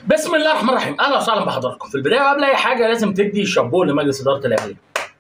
بسم الله الرحمن الرحيم اهلا وسهلا بحضراتكم في البدايه قبل اي حاجه لازم تدي شابوه لمجلس اداره الاهلي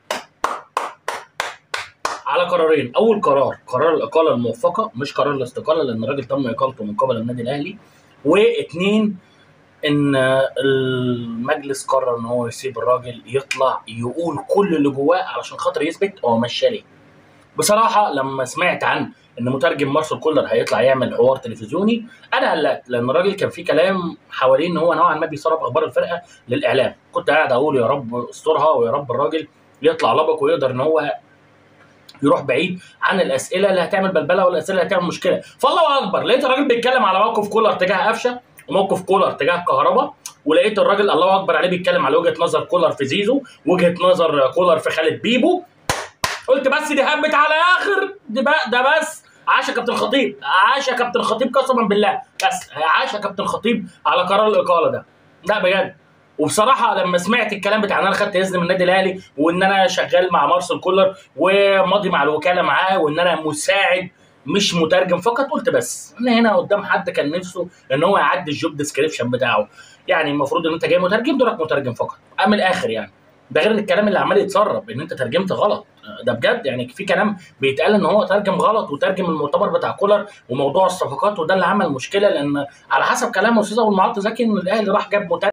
على قرارين اول قرار قرار الاقاله الموفقه مش قرار الاستقاله لان الراجل تم اقالته من قبل النادي الاهلي واثنين ان المجلس قرر ان هو يسيب الراجل يطلع يقول كل اللي جواه علشان خاطر يثبت هو مشى ليه بصراحه لما سمعت عن ان مترجم مارسيل كولر هيطلع يعمل حوار تلفزيوني انا قلقت لان الراجل كان في كلام حوالين ان هو نوعا ما بيسرب اخبار الفرقه للاعلام كنت قاعد اقول يا رب استرها ويا رب الراجل يطلع لبق ويقدر ان هو يروح بعيد عن الاسئله اللي هتعمل بلبله والاسئله اللي هتعمل مشكله فالله اكبر لقيت الراجل بيتكلم على موقف كولر تجاه قفشه وموقف كولر تجاه كهربا ولقيت الراجل الله اكبر عليه بيتكلم على وجهه نظر كولر في زيزو وجهه نظر كولر في خالد بيبو قلت بس دي هبت على اخر دي بقى ده بس عاش يا كابتن خطيب عاش يا كابتن خطيب قسما بالله بس عاش يا كابتن خطيب على قرار الاقاله ده لا بجد وبصراحه لما سمعت الكلام بتاع ان انا خدت اذن من النادي الاهلي وان انا شغال مع مارسيل كولر وماضي مع الوكاله معاه وان انا مساعد مش مترجم فقط قلت بس انا هنا قدام حد كان نفسه ان هو يعدي الجوب ديسكريبشن بتاعه يعني المفروض ان انت جاي مترجم دورك مترجم فقط من الاخر يعني ده غير الكلام اللي عمال يتسرب ان انت ترجمت غلط ده بجد يعني في كلام بيتقال ان هو ترجم غلط وترجم المؤتمر بتاع كولر وموضوع الصفقات وده اللي عمل مشكله لان على حسب كلام استاذ ابو المعط زكي ان الاهلي راح جاب مترجم